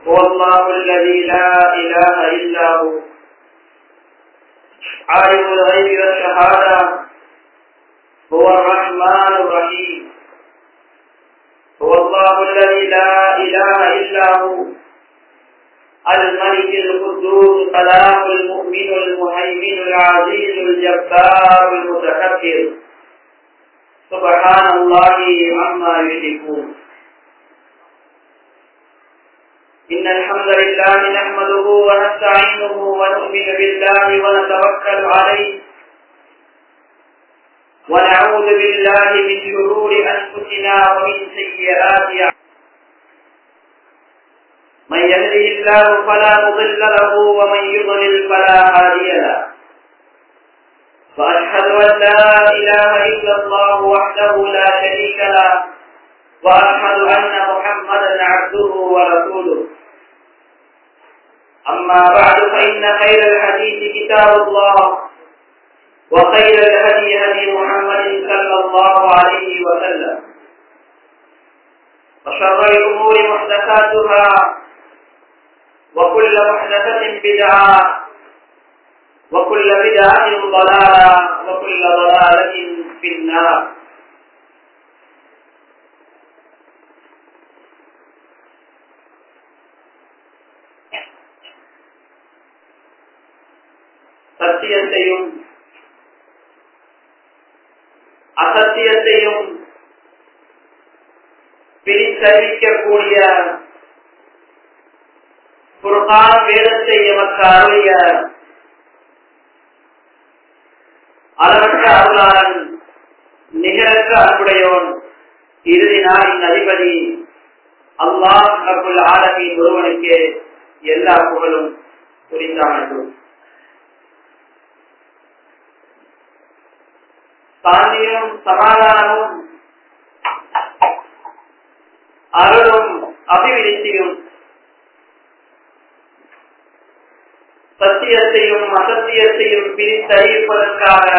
هو الله الذي لا إله إلا هو عالم الغيب والشهادة هو الرحمن الرحيم هو الله الذي لا إله إلا هو الملك القدوس السلام المؤمن المهيمن العزيز الجبار المتكبر سبحان الله عما يشركون إن الحمد لله نحمده ونستعينه ونؤمن بالله ونتوكل عليه ونعوذ بالله من شرور أنفسنا ومن سيئات أعمالنا من يهده الله فلا مضل له ومن يضلل فلا هادي له وأشهد أن لا إله إلا الله وحده لا شريك له وأشهد أن محمدا عبده ورسوله أما بعد فإن خير الحديث كتاب الله وخير الهدي هدي محمد صلى الله عليه وسلم وشر الأمور محدثاتها وكل محدثة بدعة وكل بدعة ضلالة وكل ضلالة في النار சத்தியத்தையும் அசத்தியத்தையும் பிரித்தறிவிக்கக்கூடிய குர்கான வேதத்தை எமக்கு அருளிய அளவற்ற அருளாளன் நிகரற்ற அன்புடையோன் இறுதி நாளின் அதிபதி அல்லாஹ் அபுல் ஆலமின் ஒருவனுக்கு எல்லா புகழும் புரிந்தானதும் சாந்தியும் சமாதானமும் அருளும் அபிவிருத்தியும் சத்தியத்தையும் அசத்தியத்தையும் பிரித்தறிவிப்பதற்காக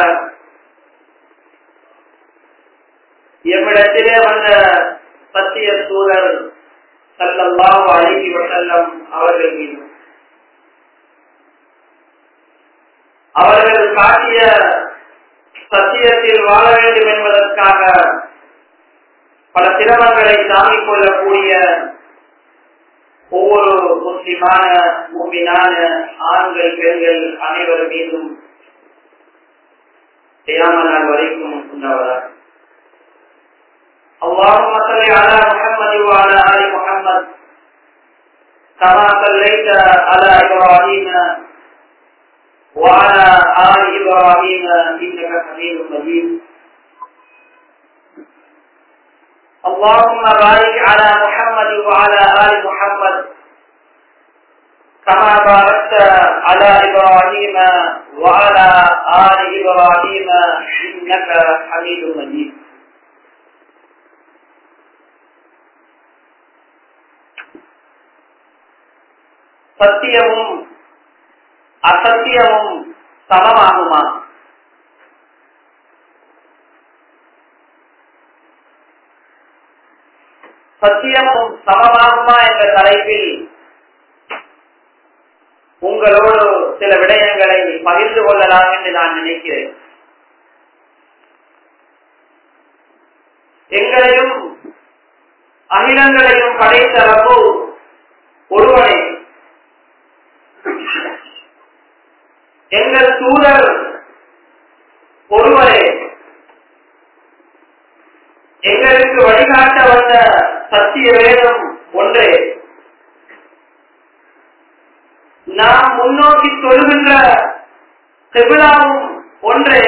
எம்மிடத்திலே வந்த சத்திய சூழல் சல்லல்லாஹு அலைஹி வஸல்லம் அவர்கள் மீது அவர்கள் காட்டிய சத்தியத்தில் வாழ வேண்டும் என்பதற்காக பல சிரமங்களை தாங்கிக் கொள்ளக்கூடிய ஒவ்வொரு முஸ்லிமான மூமினான ஆண்கள் பெண்கள் அனைவர் மீதும் செய்யாமல் வரைக்கும் உண்டவரார் اللهم صل على محمد وعلى ال محمد كما صليت على ابراهيم وعلى ال ابراهيم انك حميد مجيد اللهم بارك على محمد وعلى آل محمد كما باركت على إبراهيم وعلى آل إبراهيم إنك حميد مجيد சத்தியமும் அசத்தியமும் சமமாகுமா சத்தியமும் சமமாகுமா என்ற தலைப்பில் உங்களோடு சில விடயங்களை பகிர்ந்து கொள்ளலாம் என்று நான் நினைக்கிறேன் எங்களையும் அகிலங்களையும் படைத்த ரப்பு ஒருவனே எங்கள் தூதர் ஒருவரே எங்களுக்கு வழிகாட்ட வந்த சத்திய வேதம் ஒன்றே நாம் முன்னோக்கி தொழுகின்ற செவிழாவும் ஒன்றே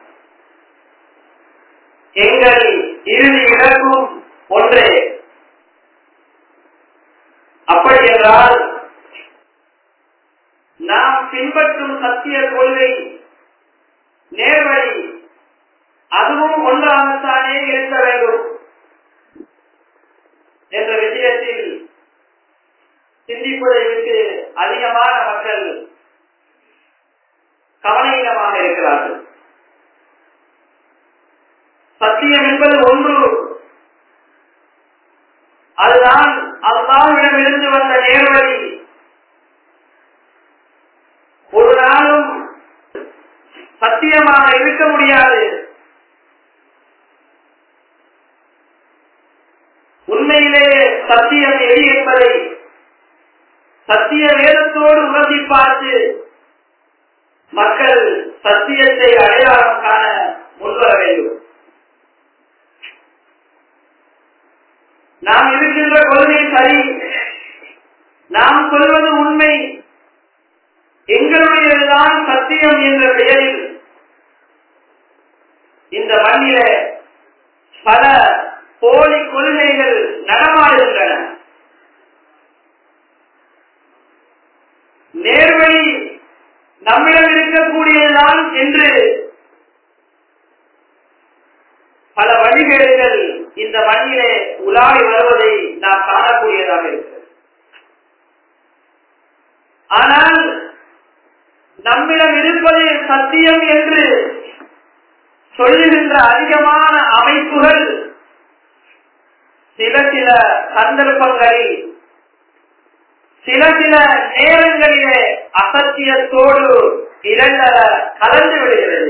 எங்கள் இறுதி இலக்கும் ஒன்றே அப்படி என்றால் நாம் பின்பற்றும் சத்திய கொள்கை நேர்வழி அதுவும் ஒன்றாகத்தானே இருக்க வேண்டும் என்ற விஷயத்தில் சிந்திப்பதை விட்டு அதிகமான மக்கள் கவனீனமாக இருக்கிறார்கள் சத்தியம் என்பது ஒன்று அதுதான் அல்லாவிடமிருந்து வந்த நேர்வழி சத்தியமாக இருக்க முடியாது உண்மையிலேயே சத்தியம் எது என்பதை சத்திய வேதத்தோடு உணர்த்தி பார்த்து மக்கள் சத்தியத்தை அடையாளம் காண முன்வர வேண்டும் நாம் இருக்கின்ற கொள்கை சரி நாம் சொல்வது உண்மை எங்களுடையதுதான் சத்தியம் என்ற பெயரில் இந்த மண்ணில பல போலி கொள்கைகள் நடமாடுகின்றன நேர்வழி நம்மிடம் இருக்கக்கூடியதுதான் என்று பல வழிகேடுகள் இந்த மண்ணிலே உலாவி வருவதை நாம் காணக்கூடியதாக இருக்கிறது ஆனால் நம்மிடம் இருப்பது சத்தியம் என்று சொல்லுகின்ற அதிகமான அமைப்புகள் சில சில சந்தர்ப்பங்களில் சில சில நேரங்களிலே அசத்தியத்தோடு இரண்டர கலந்து விடுகிறது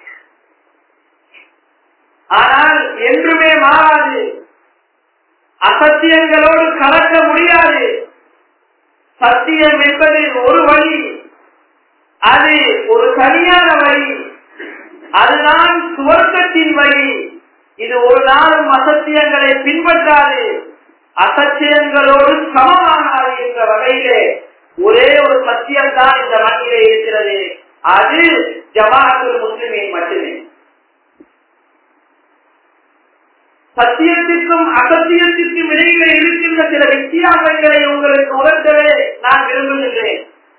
ஆனால் என்றுமே மாறாது அசத்தியங்களோடு கலக்க முடியாது சத்தியம் என்பது ஒரு வழி அது ஒரு தனியான வழி அதுதான் சுவர்க்கத்தின் வழி இது ஒரு நாளும் அசத்தியங்களை பின்பற்றாது அசத்தியங்களோடு சமமாகாது என்ற வகையிலே ஒரே ஒரு சத்தியம் தான் இந்த மண்ணிலே இருக்கிறது அது ஜமாத்துல் முஸ்லிமின் மட்டுமே சத்தியத்திற்கும் அசத்தியத்திற்கும் இடையிலே இருக்கின்ற சில வித்தியாசங்களை உங்களுக்கு உணர்த்தவே நான் விரும்புகின்றேன்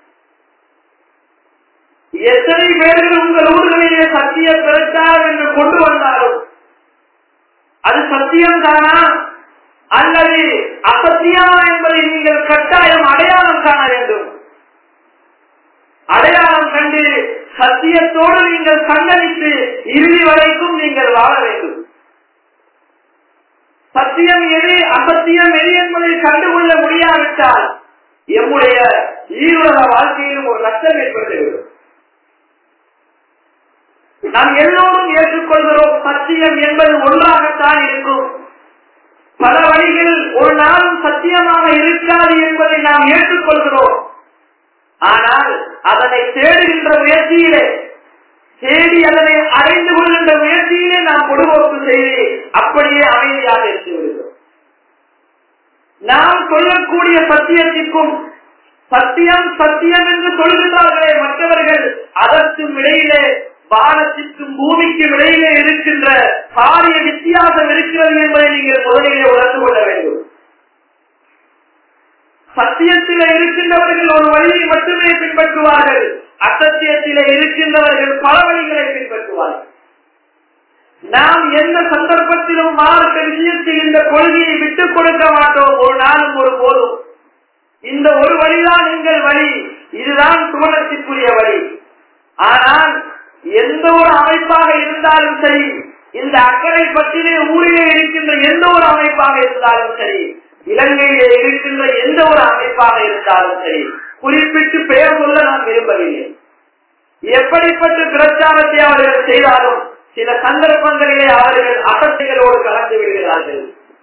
எத்தனை பேர்கள் உங்கள் ஊர்களிலே சத்திய பிரச்சாரம் என்று கொண்டு வந்தாலும் அது சத்தியம் தானா அல்லது அசத்தியமா என்பதை நீங்கள் கட்டாயம் அடையாளம் காண வேண்டும் அடையாளம் கண்டு சத்தியத்தோடு நீங்கள் கண்ணடித்து இறுதி வரைக்கும் நீங்கள் வாழ வேண்டும் சத்தியம் எது அசத்தியம் எது என்பதை கண்டுகொள்ள முடியாவிட்டால் எம்முடைய ஈரோட வாழ்க்கையிலும் ஒரு நஷ்டம் ஏற்பட்டுவிடும் நாம் எல்லோரும் ஏற்றுக்கொள்கிறோம் சத்தியம் என்பது ஒன்றாகத்தான் இருக்கும் பல வழிகள் ஒரு நாளும் சத்தியமாக இருக்காது என்பதை நாம் ஏற்றுக்கொள்கிறோம் ஆனால் அதனை தேடுகின்ற முயற்சியிலே தேடி அதனை அடைந்து கொள்கின்ற முயற்சியிலே நாம் பொடுபோக்கு செய்து அப்படியே அமைதியாக இருந்து விடுகிறோம் நாம் சொல்லக்கூடிய சத்தியத்திற்கும் சத்தியம் சத்தியம் என்று சொல்கின்றார்களே மற்றவர்கள் அதற்கும் இடையிலே வானத்திற்கும் பூமிக்கும் இடையிலே இருக்கின்ற பாரிய வித்தியாசம் இருக்கிறது என்பதை நீங்கள் முதலிலே உணர்ந்து கொள்ள வேண்டும் சத்தியத்திலே இருக்கின்றவர்கள் ஒரு வழியை மட்டுமே பின்பற்றுவார்கள் அசத்தியத்திலே இருக்கின்றவர்கள் பல வழிகளை பின்பற்றுவார்கள் நாம் எந்த சந்தர்ப்பத்திலும் மார்க்க விஷயத்தில் இந்த கொள்கையை விட்டுக் கொடுக்க மாட்டோம் ஒரு நாளும் ஒரு போதும் இந்த ஒரு வழிதான் எங்கள் வழி இதுதான் சுவனத்திற்குரிய வழி ஆனால் எந்த ஒரு அமைப்பாக இருந்தாலும் சரி இந்த அக்கறை பற்றிலே ஊரிலே இருக்கின்ற எந்த ஒரு அமைப்பாக இருந்தாலும் சரி இலங்கையிலே இருக்கின்ற எந்த ஒரு அமைப்பாக இருந்தாலும் சரி குறிப்பிட்டு பெயர் சொல்ல நான் விரும்பவில்லை எப்படிப்பட்ட பிரச்சாரத்தை அவர்கள் செய்தாலும் சில சந்தர்ப்பங்களிலே அவர்கள் அசத்தைகளோடு கலந்து விடுகிறார்கள்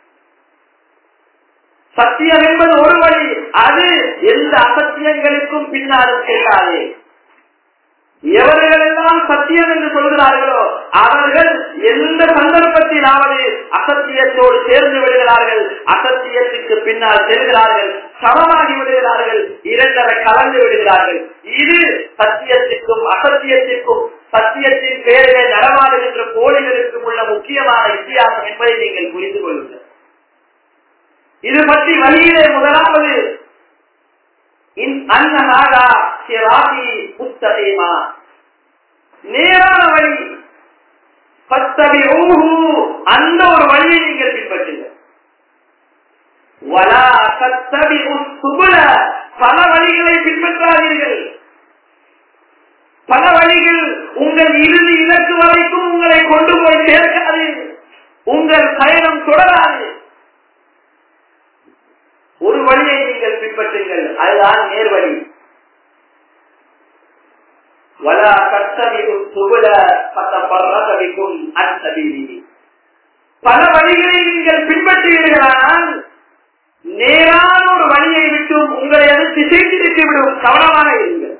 சத்தியம் என்பது ஒரு வழி அது எந்த அசத்தியங்களுக்கும் பின்னாலும் செல்லாது எவர்கள் எல்லாம் சத்தியம் என்று சொல்கிறார்களோ அவர்கள் எந்த சந்தர்ப்பத்திலாவது அசத்தியத்தோடு சேர்ந்து விடுகிறார்கள் அசத்தியத்துக்கு பின்னால் செல்கிறார்கள் சமமாகி விடுகிறார்கள் இரண்டரை கலந்து விடுகிறார்கள் இது சத்தியத்திற்கும் அசத்தியத்திற்கும் சத்தியத்தின் பேரிலே நடமாடுகின்ற கோழிகளுக்கும் உள்ள முக்கியமான வித்தியாசம் என்பதை நீங்கள் புரிந்து கொள்ளுங்கள் இது பற்றி வழியிலே முதலாவது அன்னநாகா சிராகி புத்தகமா நேரான வழி பத்தவி ஊஹு அந்த ஒரு வழியை நீங்கள் பின்பற்றுங்க வலா கத்தவி சுகுல பல வழிகளை பின்பற்றாதீர்கள் பல வழிகள் உங்கள் இறுதி இலக்கு வரைக்கும் உங்களை கொண்டு போய் சேர்க்காது உங்கள் பயணம் தொடராது ஒரு வழியை நீங்கள் பின்பற்றுங்கள் அதுதான் நேர்வழி ولا تتبعوا السبل فتفرق بكم عن سبيله பல வழிகளை நீங்கள் பின்பற்றுவீர்களானால் நேரான ஒரு வழியை விட்டும் உங்களை அது திசை திருப்பி விடும் கவனமாக இருங்கள்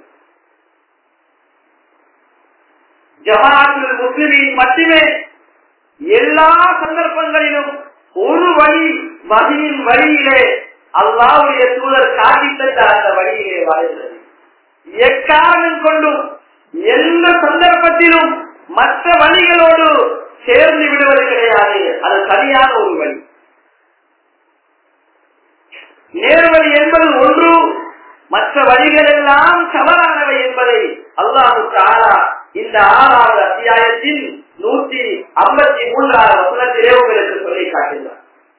ஜமாத்துல் முஸ்லிமின் மட்டுமே எல்லா சந்தர்ப்பங்களிலும் ஒரு வழி வகையின் வழியிலே அல்லாவுடைய தூதர் காட்டித்தந்த அந்த வழியிலே வாழ்கிறது எக்காரணம் கொண்டும் எந்த சந்தர்ப்பத்திலும் மற்ற வழிகளோடு சேர்ந்து விடுவது கிடையாது அது சரியான ஒரு வழி நேர்வழி என்பது ஒன்று மற்ற வழிகள் எல்லாம் தவறானவை என்பதை அல்லாஹு ஆறா இந்த ஆறாவது அத்தியாயத்தின் நூற்றி ஐம்பத்தி மூன்றாவது வசனத்திலே உங்களுக்கு சொல்லி காட்டுகிறார்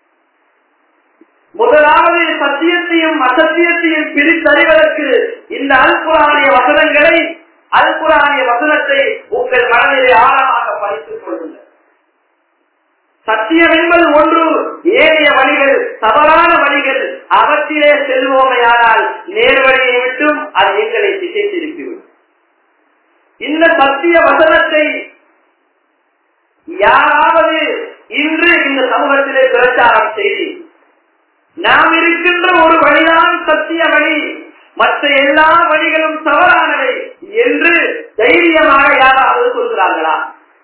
முதலாவது சத்தியத்தையும் அசத்தியத்தையும் பிரித்தறிவதற்கு இந்த அல்புராணிய வசனங்களை அல்புராணிய வசனத்தை உங்கள் மனதிலே ஆழமாக படித்துக் கொள்ளுங்கள் சத்தியம் என்பது ஒன்று ஏனைய வழிகள் தவறான வழிகள் அவற்றிலே செல்வோமையானால் நேர்வழியை விட்டும் அது எங்களை திசை திருப்பிவிடும் இந்த சத்திய வசனத்தை யாராவது இன்று இந்த சமூகத்திலே பிரச்சாரம் செய்து நாம் இருக்கின்ற ஒரு வழிதான் சத்திய வழி மற்ற எல்லா வழிகளும் தவறானவை என்று தைரியமாக யாராவது சொல்கிறார்களா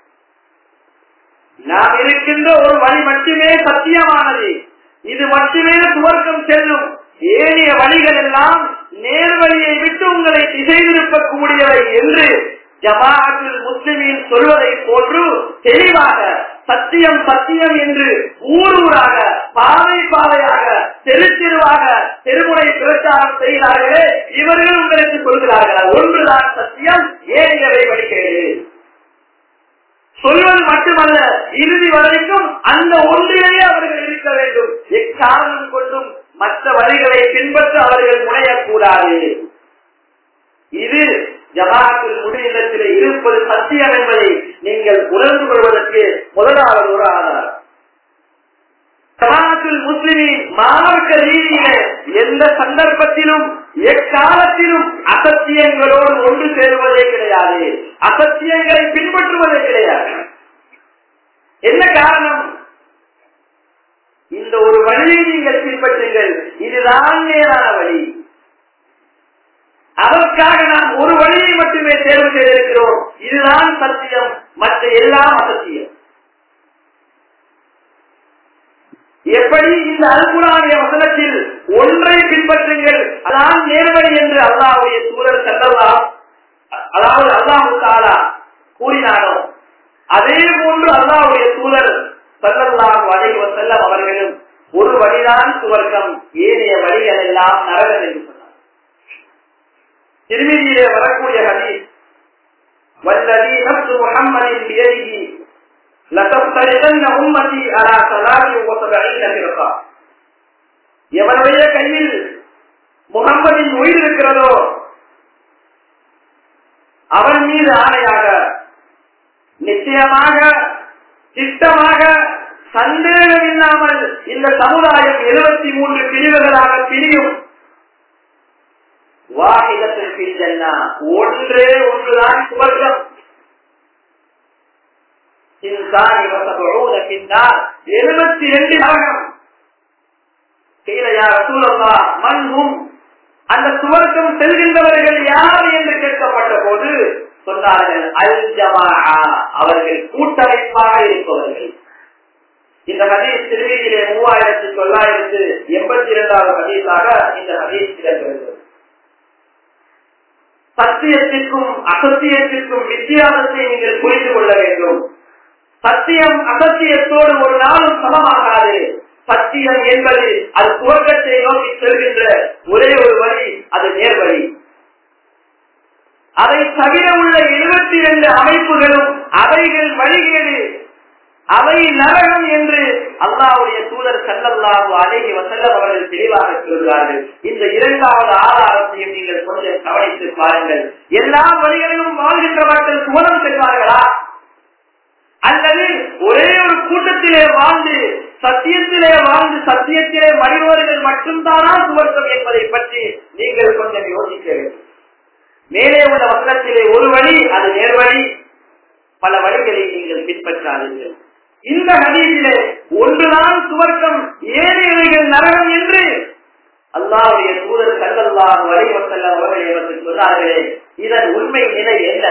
நாம் இருக்கின்ற ஒரு வழி மட்டுமே சத்தியமானது இது மட்டுமே துவர்க்கம் செல்லும் ஏனைய வழிகள் எல்லாம் நேர்வழியை விட்டு உங்களை திசை திருப்பக்கூடியவை என்று ஜமாஅத்தில் முஸ்லிமின் சொல்வதை போன்று தெளிவாக சத்தியம் சத்தியம் என்று ஊர் ஊராக பாதை பாதையாக தெரு தெருவாக தெருமுறை பிரச்சாரம் செய்கிறார்களே இவர்கள் உங்களுக்கு சொல்கிறார்கள் ஒன்றுதான் சத்தியம் ஏனையவை வழிகேடு சொல்வது மட்டுமல்ல இறுதி வரைக்கும் அந்த ஒன்றிலேயே அவர்கள் இருக்க வேண்டும் எக்காரணம் கொண்டும் மற்ற வழிகளை பின்பற்ற அவர்கள் முனையக்கூடாது இது ஜமாத்தில் முடிவிடத்தில் இருப்பது சத்தியம் என்பதை நீங்கள் உணர்ந்து கொள்வதற்கு முதலாவது ஒரு ஆதாரம் ஜமாத்தில் முஸ்லிமின் மார்க்க ரீதியில எந்த சந்தர்ப்பத்திலும் எக்காலத்திலும் அசத்தியங்களோடு ஒன்று சேருவதே கிடையாது அசத்தியங்களை பின்பற்றுவதே கிடையாது என்ன காரணம் இந்த ஒரு வழியை நீங்கள் பின்பற்றுங்கள் இதுதான் நேரான வழி அதற்காக நாம் ஒரு வழியை மட்டுமே தேர்வு செய்திருக்கிறோம் இதுதான் சத்தியம் மற்ற எல்லாம் அசத்தியம் எப்படி இந்த அல்குரானிய வசனத்தில் ஒன்றை பின்பற்றுங்கள் அதான் நேர்வழி என்று அல்லாவுடைய சூழல் செல்லலாம் அதாவது அல்லாஹு தாலா கூறினாரோ அதே போன்று அல்லாவுடைய சூழல் செல்லலாம் வளைவ செல்லம் அவர்களும் ஒரு வழிதான் சுவர்க்கம் ஏனைய வழிகள் எல்லாம் நரகம் என்று சொன்னார் திருமதியிலே வரக்கூடிய ஹதீஸ் வல்லதி நப்சு முஹம்மதின் பியதிஹி لتفترقن امتي على ثلاث وسبعين فرقه எவனுடைய கையில் முகம்மதின் உயிர் இருக்கிறதோ அவன் மீது ஆணையாக நிச்சயமாக திட்டமாக சந்தேகம் இல்லாமல் இந்த சமுதாயம் எழுபத்தி மூன்று பிரிவுகளாக பிரியும் வாகிதத்திற்கு ஒன்றே ஒன்றுதான் சுவர்க்கம் எழுபத்தி ரெண்டு நரகம் மண்ணும் அந்த சுவர்க்கம் செல்கின்றவர்கள் யார் என்று கேட்கப்பட்ட போது சொன்னார்கள் அல் ஜமா அவர்கள் கூட்டமைப்பாக இருப்பவர்கள் இந்த ஹதீஸ் திருவியிலே மூவாயிரத்தி தொள்ளாயிரத்து எண்பத்தி இரண்டாவது ஹதீஸாக இந்த ஹதீஸ் இடம்பெறுகிறது சத்தியத்திற்கும் அசத்தியத்திற்கும் வித்தியாசத்தை நீங்கள் புரிந்து கொள்ள வேண்டும் சத்தியம் அசத்தியத்தோடு ஒரு நாளும் சமமாகாது சத்தியம் என்பது அது துவக்கத்தை நோக்கி செல்கின்ற ஒரே ஒரு வழி அது நேர்வழி அதை தவிர உள்ள எழுபத்தி இரண்டு அமைப்புகளும் அவைகள் வழிகேடு அவை நரகம் என்று அல்லாவுடைய தூதர் செல்லல்லாஹு அழகி வசல்லம் அவர்கள் தெளிவாக சொல்கிறார்கள் இந்த இரண்டாவது ஆதாரத்தையும் நீங்கள் கொஞ்சம் கவனித்து பாருங்கள் எல்லா வழிகளிலும் வாழ்கின்ற மக்கள் சுமணம் செல்வார்களா அல்லது ஒரே ஒரு கூட்டத்திலே வாழ்ந்து சத்தியத்திலே வாழ்ந்து சத்தியத்திலே மடிவர்கள் மட்டும்தானா சுவர்க்கம் என்பதை பற்றி நீங்கள் கொஞ்சம் யோசிக்க வேண்டும் மேலே உள்ள வசனத்திலே ஒரு வழி அது நேர்வழி பல வழிகளை நீங்கள் பின்பற்றாதீர்கள் இந்த ஹதீஸிலே ஒன்றுதான் சுவர்க்கம் ஏழைகள் நரகம் என்று அல்லாவுடைய தூதர் கல்லல்லாஹ் வழிவசல்ல அவர்கள் எனக்கு சொன்னார்களே இதன் உண்மை நிலை என்ன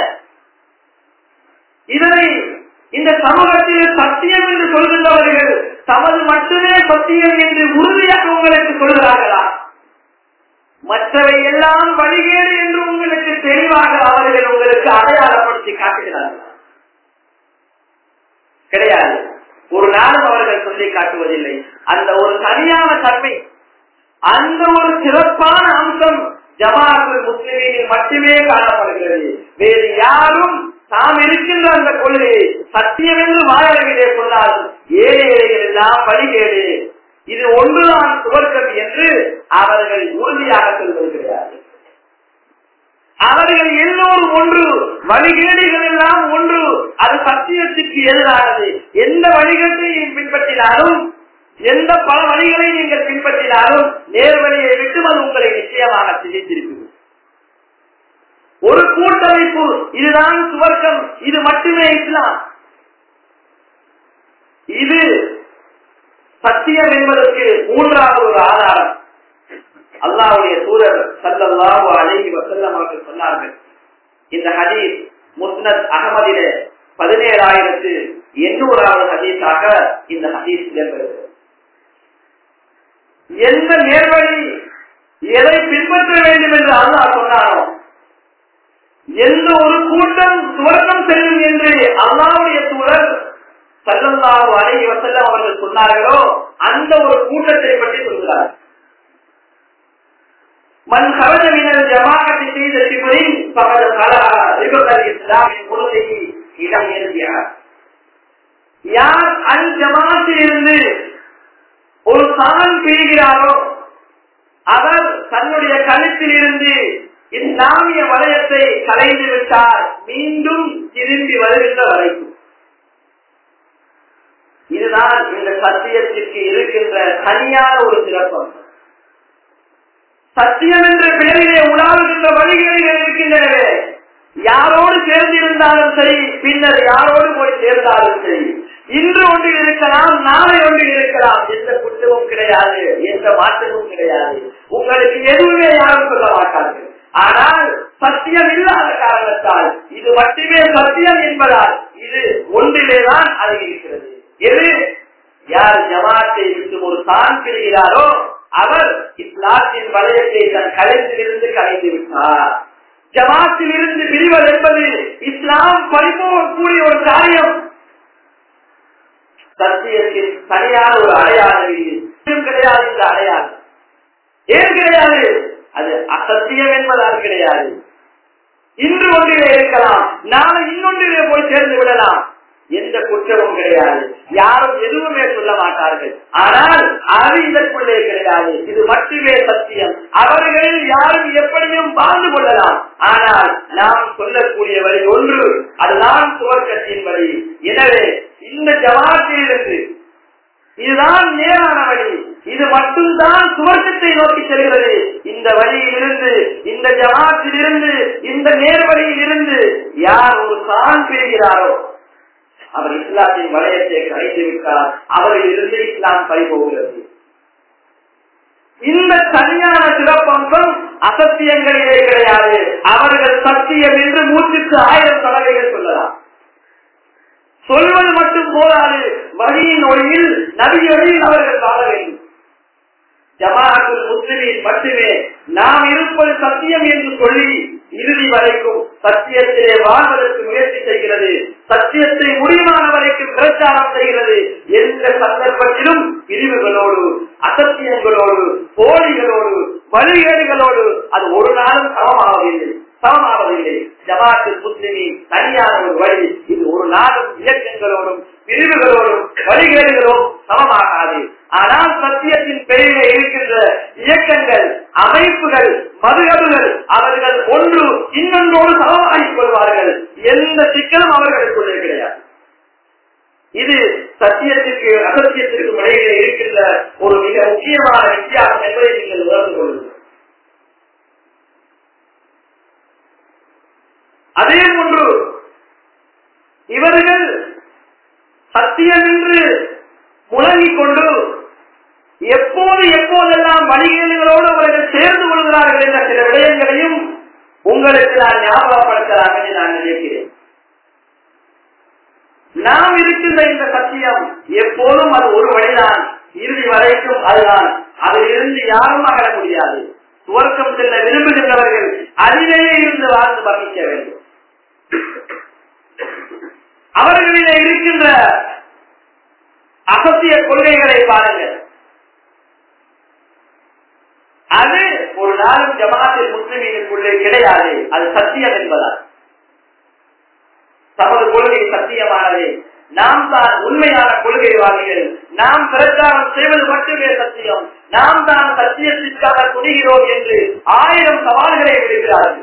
இதனை இந்த சமூகத்தில் சத்தியம் என்று சொல்கின்றவர்கள் தமது மட்டுமே சத்தியம் என்று உறுதியாக உங்களுக்கு சொல்கிறார்களா மற்றவை எல்லாம் வழிகேடு என்று உங்களுக்கு தெளிவாக அவர்கள் உங்களுக்கு அடையாளப்படுத்தி காட்டுகிறார்கள் கிடையாது ஒரு நாளும் அவர்கள் சொல்லி காட்டுவதில்லை அந்த ஒரு தனியான தன்மை அந்த ஒரு சிறப்பான அம்சம் ஜமாத்து முஸ்லிமில் மட்டுமே காணப்படுகிறது வேறு யாரும் நாம் இருக்கின்ற அந்த கொள்கையை சத்தியம் என்று வாயளவிலே சொன்னாலும் ஏழை ஏழைகள் எல்லாம் வழிகேடு இது ஒன்றுதான் துவக்கம் என்று அவர்கள் உறுதியாக சொல்லிருக்கிறார்கள் அவர்கள் எல்லோரும் ஒன்று வழிகேடுகள் எல்லாம் ஒன்று அது சத்தியத்துக்கு எதிரானது எந்த வழிகட்டையும் பின்பற்றினாலும் எந்த பல வழிகளை நீங்கள் பின்பற்றினாலும் நேர்வழியை விட்டு அது உங்களை நிச்சயமாக சிதைத்திருக்கும் ஒரு கூட்டமைப்பு இதுதான் சுவர்க்கம் இது மட்டுமே இஸ்லாம் இது சத்தியம் என்பதற்கு மூன்றாவது ஒரு ஆதாரம் அல்லாவுடைய தூதர் சல்லல்லாஹு அலைஹி வஸல்லம் அவர்கள் சொன்னார்கள் இந்த ஹதீஸ் முஸ்னத் அகமதிலே பதினேழாயிரத்து எண்ணூறாவது ஹதீஸாக இந்த ஹதீஸ் இடம்பெறுகிறது எந்த நேர்வழி எதை பின்பற்ற வேண்டும் என்று அல்லாஹ் சொன்னாரோ எந்த ஒரு கூட்டம் சுவர்க்கம் செல்லும் என்று அல்லாவுடைய தூதர் சல்லல்லாஹு அலைஹி வஸல்லம் அவர்கள் சொன்னார்களோ அந்த ஒரு கூட்டத்தை பற்றி சொல்கிறார் மண் கவஜ மினல் ஜமாஅத்தை செய்த சிவரின் பகல் கலா ரிபகல் இஸ்லாமின் கொள்கையை இடம் ஏறுகிறார் யார் அல் ஜமாத்தில் இருந்து ஒரு சான் பிரிகிறாரோ அவர் தன்னுடைய கழுத்தில் இருந்து இஸ்லாமிய வலயத்தை கலைந்து விட்டார் மீண்டும் திரும்பி வருகின்ற வரைக்கும் இதுதான் இந்த சத்தியத்திற்கு இருக்கின்ற தனியான ஒரு சிறப்பம் சத்தியம் என்ற பெயரிலே உலாவுகின்ற வழிகேடுகள் இருக்கின்றனவே யாரோடு சேர்ந்திருந்தாலும் சரி பின்னர் யாரோடு போய் சேர்ந்தாலும் சரி இன்று ஒன்றில் இருக்கலாம் நாளை ஒன்றில் இருக்கலாம் எந்த குற்றமும் கிடையாது எந்த மாற்றமும் கிடையாது உங்களுக்கு எதுவுமே யாரும் சொல்ல மாட்டார்கள் ஆனால் சத்தியம் இல்லாத காரணத்தால் இது மட்டுமே சத்தியம் என்பதால் இது ஒன்றிலேதான் அது இருக்கிறது எது யார் ஜமாத்தை விட்டு ஒரு தான் பிரிகிறாரோ அவர் இஸ்லாத்தின் வளையத்தை தன் கழுத்திலிருந்து கலைந்து விட்டார் ஜமாத்தில் இருந்து பிரிவது என்பது இஸ்லாம் பரிபோகக்கூடிய ஒரு காரியம் சத்தியத்தின் தனியான ஒரு அடையாளம் இது கிடையாது இந்த அடையாளம் ஏன் கிடையாது அது அசத்தியம் என்பதால் கிடையாது இன்று ஒன்றிலே இருக்கலாம் நாளை இன்னொன்றிலே போய் சேர்ந்து விடலாம் எந்த குற்றமும் கிடையாது யாரும் எதுவுமே சொல்ல மாட்டார்கள் ஆனால் அது இதற்குள்ளே கிடையாது இது மட்டுமே சத்தியம் அவர்கள் யாரும் எப்படியும் வாழ்ந்து கொள்ளலாம் ஆனால் நாம் சொல்லக்கூடிய வழி ஒன்று அதுதான் துவக்கத்தின் வழி எனவே இந்த ஜமாத்திலிருந்து இதுதான் நேரான வழி இது மட்டும்தான் சுவர்க்கத்தை நோக்கி செல்கிறது இந்த வழியில் இருந்து இந்த ஜமாத்தில் இருந்து இந்த நேர்வழியில் இருந்து யார் ஒரு தான் பெறுகிறாரோ அவர் இஸ்லாத்தின் வளையத்தை கலைத்து விட்டார் அவரில் இருந்து இஸ்லாம் பறிபோகிறது இந்த தனியான சிறப்பம்சம் அசத்தியங்களிலே கிடையாது அவர்கள் சத்தியம் என்று மூச்சுக்கு ஆயிரம் தலைவைகள் சொல்லலாம் சொல்வது மட்டும் போதாது வழியின் ஒளியில் நபியொழியில் அவர்கள் வாழ வேண்டும் ஜமாஅத்துல் முஸ்லிமின் மட்டுமே நாம் இருப்பது சத்தியம் என்று சொல்லி இறுதி வரைக்கும் சத்தியத்திலே வாழ்வதற்கு முயற்சி செய்கிறது சத்தியத்தை முடிவான வரைக்கும் பிரச்சாரம் செய்கிறது எந்த சந்தர்ப்பத்திலும் பிரிவுகளோடு அசத்தியங்களோடு போலிகளோடு வழிகேடுகளோடு அது ஒரு நாளும் சமமாவதில்லை சமமாவதில்லை ஜமாத்து முஸ்லிமி தனியான ஒரு வழி இது ஒரு நாளும் இயக்கங்களோடும் பிரிவுகளோடும் வழிகேடுகளோடும் சமமாகாது ஆனால் சத்தியத்தின் பெயரிலே இருக்கின்ற இயக்கங்கள் அமைப்புகள் மதுகபுகள் அவர்கள் ஒன்று இன்னொன்றோடு சமமாகிக் கொள்வார்கள் எந்த சிக்கலும் அவர்களுக்குள்ளே கிடையாது இது சத்தியத்திற்கு அசத்தியத்திற்கு இடையிலே இருக்கின்ற ஒரு மிக முக்கியமான வித்தியாசம் என்பதை நீங்கள் உணர்ந்து கொள்ளுங்கள் அதே போன்று இவர்கள் சத்தியம் என்று முழங்கிக் கொண்டு எப்போது எப்போதெல்லாம் வழிகேடுகளோடு அவர்கள் சேர்ந்து கொள்கிறார்கள் என்ற சில விடயங்களையும் உங்களுக்கு நான் ஞாபகப்படுத்தலாம் என்று நான் நினைக்கிறேன் நாம் இருக்கின்ற இந்த சத்தியம் எப்போதும் அது ஒரு வழிதான் இறுதி வரைக்கும் அதுதான் அதில் இருந்து யாரும் அகல முடியாது துவர்க்கம் செல்ல விரும்புகின்றவர்கள் அதிலேயே இருந்து வாழ்ந்து மரணிக்க வேண்டும் அவர்களிலே இருக்கின்ற அசத்திய கொள்கைகளை பாருங்கள் அது ஒரு நாளும் ஜமாத்தில் முஸ்லிமீனுக்குள்ளே கிடையாது அது சத்தியம் என்பதால் தமது கொள்கை சத்தியமானது நாம் தான் உண்மையான கொள்கைவாதிகள் நாம் பிரச்சாரம் செய்வது மட்டுமே சத்தியம் நாம் தான் சத்தியத்திற்காக துணிகிறோம் என்று ஆயிரம் சவால்களை விடுகிறார்கள்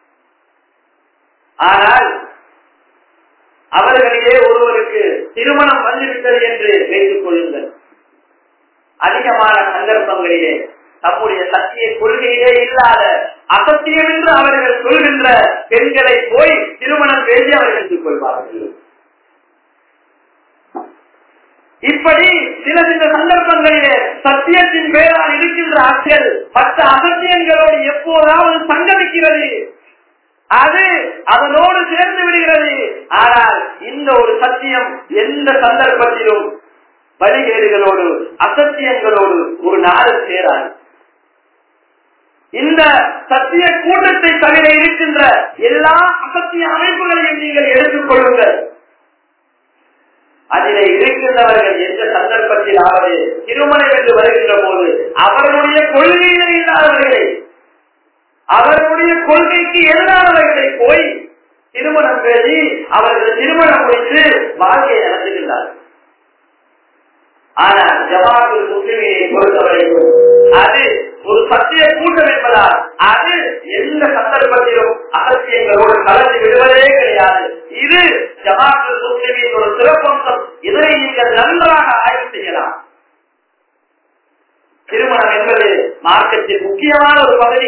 ஆனால் அவர்களிலே ஒருவருக்கு திருமணம் வந்துவிட்டது என்று வைத்துக் கொள்ளுங்கள் அதிகமான சந்தர்ப்பங்களிலே தம்முடைய சத்திய கொள்கையிலே இல்லாத அசத்தியம் என்று அவர்கள் சொல்கின்ற பெண்களை போய் திருமணம் பேசி அவர்கள் எடுத்துக் கொள்வார்கள் இப்படி சில சில சந்தர்ப்பங்களிலே சத்தியத்தின் பேரால் இருக்கின்ற ஆட்கள் மற்ற அசத்தியங்களோடு எப்போதாவது சங்கமிக்கிறது அது அதனோடு சேர்ந்து விடுகிறது ஆனால் இந்த ஒரு சத்தியம் எந்த சந்தர்ப்பத்திலும் வழிகேடுகளோடு அசத்தியங்களோடு ஒரு நாள் சேராது இந்த சத்திய கூட்டத்தை தவிர இருக்கின்ற எல்லா அசத்திய அமைப்புகளையும் நீங்கள் எடுத்துக் கொள்ளுங்கள் அதிலே இருக்கின்றவர்கள் எந்த சந்தர்ப்பத்திலாவது திருமணம் என்று வருகின்ற போது அவர்களுடைய கொள்கைகள் இல்லாதவர்களை அவர்களுடைய கொள்கைக்கு எதிரானவர்களை போய் திருமணம் பேசி அவர்கள் திருமணம் முடித்து வாழ்க்கையை நடத்துகின்றார்கள் ஆனால் ஜமாத்துல் முஸ்லிமினை பொறுத்தவரைக்கும் அது ஒரு சத்திய கூட்டம் என்பதால் அது எந்த சந்தர்ப்பத்திலும் அகத்தியங்களோடு கலந்து விடுவதே கிடையாது இது ஜமாத்துல் முஸ்லிமின் ஒரு சிறப்பம்சம் இதனை நீங்கள் நன்றாக ஆய்வு செய்யலாம் திருமணம் என்பது மார்க்கத்தின் முக்கியமான ஒரு பகுதி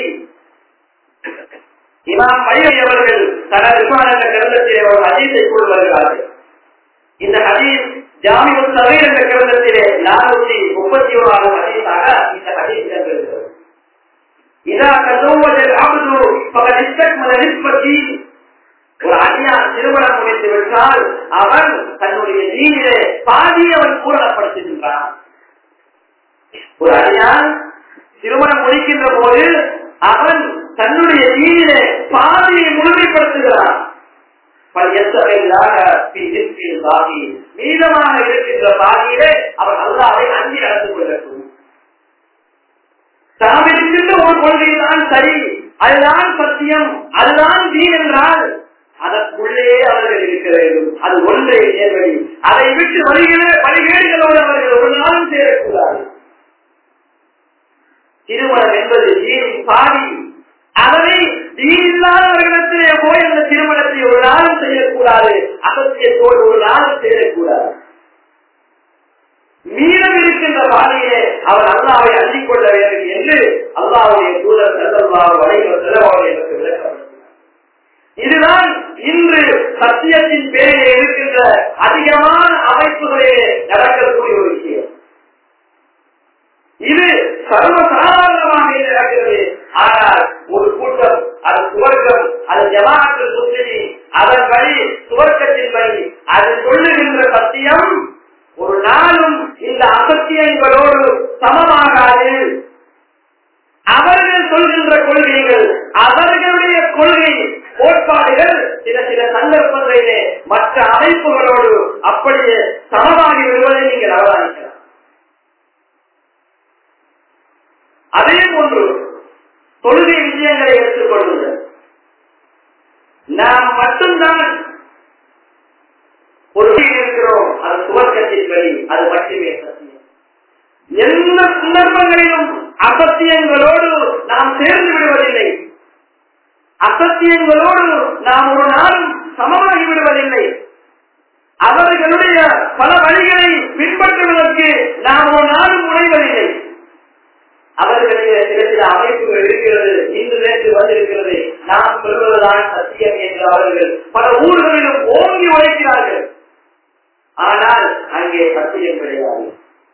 இமாம் பையன் அவர்கள் தனது விமான கிரந்தத்திலே ஒரு ஹதீஸை கொண்டு வருகிறார்கள் இந்த ஹதீஸ் ஜாமியம் சபையில் என்ற கிரந்தத்திலே நானூற்றி முப்பத்தி ஓராவது ஹதீஸாக இந்த ஹதீஸ் இடம்பெறுகிறது இதா கதோவதில் ஆபது பகலிஸ்தக் மதனிஸ்பதி ஒரு அடியான் திருமணம் முடித்து விட்டால் அவன் தன்னுடைய நீரிலே பாதி அவன் பூரணப்படுத்துகின்றான் ஒரு அடியான் திருமணம் முடிக்கின்ற போது அவன் தன்னுடைய நீரிலே பாதியை முழுமைப்படுத்துகிறான் மீதமாக இருக்கின்ற பாதியிலே அவர் அல்லாவை அஞ்சி நடந்து கொள்ளட்டும் தாம் இருக்கின்ற ஒரு கொள்கைதான் சரி அதுதான் சத்தியம் அதுதான் தீன் என்றால் அதற்குள்ளே அவர்கள் இருக்க வேண்டும் அது ஒன்றே நேர்வழி அதை விட்டு வழிகளே வழிகேடுகளோடு அவர்கள் ஒரு நாளும் சேரக்கூடாது திருமணம் என்பது தீனின் பாதி அதனை தீனில்லாதவர்களிடத்திலே போய் அந்த திருமணத்தை ஒரு நாளும் செய்யக்கூடாது அசத்தியத்தோடு ஒரு நாளும் செய்யக்கூடாது மீதம் இருக்கின்ற பாதையிலே அவர் அல்லாவை அள்ளிக் கொள்ள வேண்டும் என்று அல்லாவுடைய தூதர் செல்லல்லாஹ் வரைவர் செல்லவாவை எனக்கு விளக்கம் இதுதான் இன்று சத்தியத்தின் பேரிலே இருக்கின்ற அதிகமான அமைப்புகளிலே நடக்கக்கூடிய ஒரு விஷயம் இது சர்வசாதாரணமாக நடக்கிறது ஆனால் ஒரு கூட்டம் அது சுவர்க்கம் அது ஜமாத்து முஸ்லிமி அதன் வழி சுவர்க்கத்தின் வழி அது சொல்லுகின்ற சத்தியம் ஒரு நாளும் இந்த அசத்தியங்களோடு சமமாகாது அவர்கள் சொல்கின்ற கொள்கைகள் அவர்களுடைய கொள்கை கோட்பாடுகள் சில சில சந்தர்ப்பங்களிலே மற்ற அமைப்புகளோடு அப்படியே சமமாகி விடுவதை நீங்கள் அவதானிக்கலாம் அதே போன்று தொழுகை விஷயங்களை எடுத்துக் கொள்ளுங்கள் நாம் மட்டும்தான் ஒரு இருக்கிறோம் அது துவக்கத்தின் வழி அது மட்டுமே சத்தியம் எந்த சந்தர்ப்பங்களிலும் அசத்தியங்களோடு நாம் சேர்ந்து விடுவதில்லை அசத்தியங்களோடு நாம் ஒரு நாளும் சமமாகி விடுவதில்லை அவர்களுடைய பல வழிகளை பின்பற்றுவதற்கு நாம் ஒரு நாளும் முனைவதில்லை அவர்களுடைய சில சில அமைப்புகள் இருக்கிறது இன்று நேற்று வந்திருக்கிறது நாம் சொல்வதுதான் ஒன்றுதான் சத்தியம் என்று அவர்கள் பல ஊர்களிலும் ஓங்கி உழைக்கிறார்கள் ஆனால் அங்கே சத்தியம் கிடையாது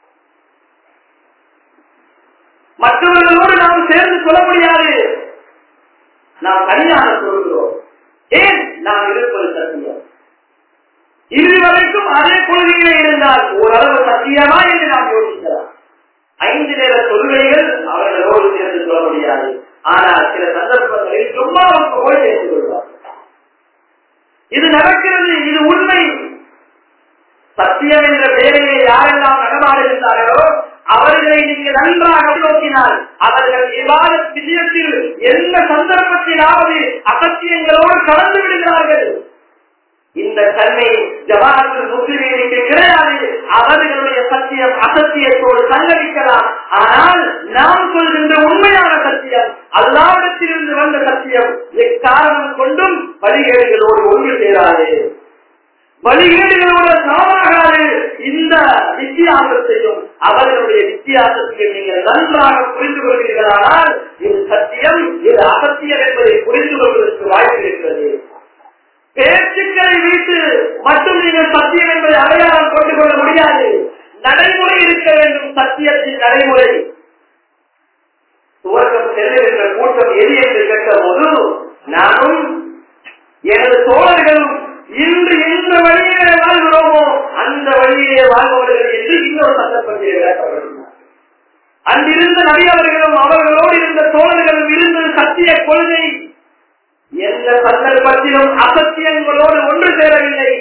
மற்றவர்களோடு நாம் சேர்ந்து சொல்ல முடியாது நாம் தனியாக சொல்கிறோம் ஏன் நாம் இருப்பது சத்தியம் இறுதி வரைக்கும் அதே கொள்கையிலே இருந்தால் ஓரளவு சத்தியமா என்று நாம் யோசிக்கலாம் ஐந்து நேர கொள்கைகள் அவர்களோடு சேர்ந்து சொல்ல முடியாது ஆனால் சில சந்தர்ப்பங்களில் சும்மா போய் சேர்ந்து கொள்வார்கள் இது நடக்கிறது இது உண்மை சத்தியம் என்ற பெயரிலே யாரெல்லாம் நடமாடுகின்றார்களோ அவர்களை நீங்கள் நன்றாக நோக்கினால் அவர்கள் விவாத விஷயத்தில் எந்த சந்தர்ப்பத்திலாவது அசத்தியங்களோடு கலந்து விடுகிறார்கள் இந்த தன்மை ஜவாஹர் முஸ்லிமீனுக்கு கிடையாது அவர்களுடைய சத்தியம் அசத்தியத்தோடு சங்கரிக்கலாம் ஆனால் நாம் சொல்கின்ற உண்மையான சத்தியம் அல்லாவிடத்திலிருந்து வந்த சத்தியம் எக்காரணம் கொண்டும் வழிகேடுகளோடு ஒன்று சேராது வழிகேடுகளோடு சமமாகாது இந்த வித்தியாசத்தையும் அவர்களுடைய வித்தியாசத்தை நீங்கள் நன்றாக புரிந்து கொள்கிறீர்களானால் இது சத்தியம் இது அசத்தியம் என்பதை புரிந்து கொள்வதற்கு வாய்ப்பு இருக்கிறது பேச்சுக்களை வைத்து மட்டும் நீங்கள் சத்தியம் என்பதை அடையாளம் கொண்டு கொள்ள முடியாது நடைமுறை இருக்க வேண்டும் சத்தியத்தின் நடைமுறை துவக்கம் செல்லுகின்ற கூட்டம் எது என்று கேட்ட போது நானும் எனது தோழர்களும் இன்று எந்த வழியிலே வாழ்கிறோமோ அந்த வழியிலே வாழ்பவர்கள் என்று இன்னொரு சந்தர்ப்பத்தில் விளக்கப்படுகிறார் அன்றிருந்த நபியவர்களும் அவர்களோடு இருந்த தோழர்களும் இருந்தது சத்திய கொள்கை எந்த சந்தர்ப்பத்திலும் அசத்தியங்களோடு ஒன்று சேரவில்லை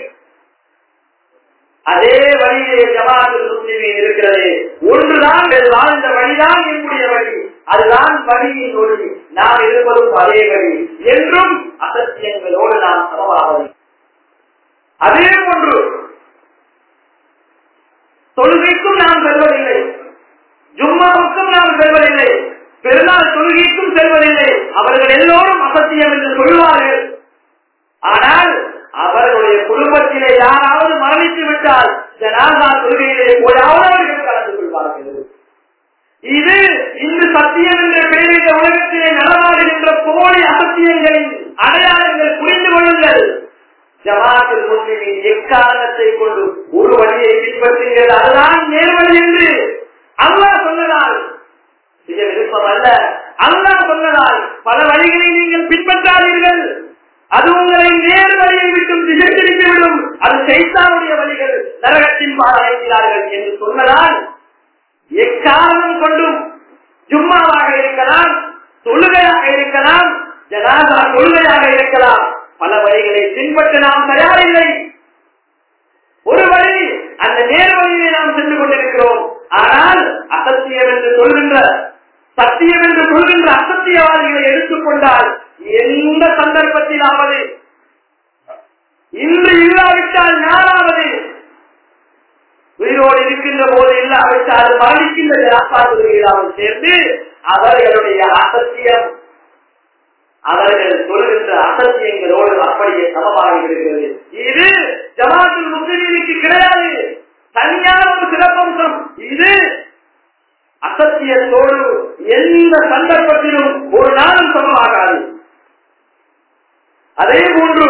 அதே வழியிலே ஜமாத்து முஸ்லிமின் இருக்கிறது ஒன்றுதான் வாழ்ந்த வழிதான் என்னுடைய வழி அதுதான் வழியின் ஒளி நாம் இருப்பதும் அதே வழி என்றும் அசத்தியங்களோடு நாம் சமமாவது அதே போன்று தொழுகைக்கும் நாம் செல்வதில்லை ஜும்மாவுக்கும் நாம் செல்வதில்லை பெருநாள் தொழுகைக்கும் செல்வதில்லை அவர்கள் எல்லோரும் அசத்தியம் என்று சொல்வார்கள் ஆனால் அவர்களுடைய குடும்பத்திலே யாராவது மரணித்து விட்டால் ஜனாதா தொழுகையிலே போயாவது அவர்கள் கலந்து கொள்வார்கள் இது இன்று சத்தியம் என்ற பெயரில் உலகத்திலே நடமாடுகின்ற போலி அசத்தியங்களின் அடையாளங்கள் புரிந்து கொள்ளுங்கள் ஜமாத்தில் முஸ்லிமின் எக்காரணத்தை கொண்டு ஒரு வழியை பின்பற்றுகிறது அதுதான் நேர்வழி என்று அல்லாஹ் சொன்னதால் மிக விருப்பம் அல்ல அல்லாஹ் சொன்னதால் பல வழிகளை நீங்கள் பின்பற்றாதீர்கள் அது உங்களை நேர் வழியை விட்டும் திசை திருப்பிவிடும் அது செய்தாருடைய வழிகள் நரகத்தின் பாராய்கிறார்கள் என்று சொன்னதால் எக்காரணம் கொண்டும் ஜும்மாவாக இருக்கலாம் தொழுகையாக இருக்கலாம் ஜனாதா கொள்கையாக இருக்கலாம் பல வழிகளை பின்பற்ற நாம் தயாரில்லை ஒரு வழி அந்த நேர் வழியிலே நாம் சென்று கொண்டிருக்கிறோம் ஆனால் அசத்தியம் என்று சொல்கின்ற சத்தியம் என்று சொல்கின்ற அசத்தியவாதிகளை எடுத்துக்கொண்டால் எந்த சந்தர்ப்பத்திலாவது இன்று இல்லாவிட்டால் நாளாவது உயிரோடு இருக்கின்ற போது இல்லாவிட்டால் மரணிக்கின்ற ஜனாபாதிகளாகவும் சேர்ந்து அவர்களுடைய அசத்தியம் அவர்கள் சொல்கின்ற அசத்தியங்களோடு அப்படியே சமமாக இருக்கிறது இது ஜமாத்தில் முஸ்லிமுக்கு கிடையாது தனியான ஒரு சிறப்பம்சம் இது அசத்தியத்தோடு எந்த சந்தர்ப்பத்திலும் ஒரு நாளும் சமமாகாது அதே போன்று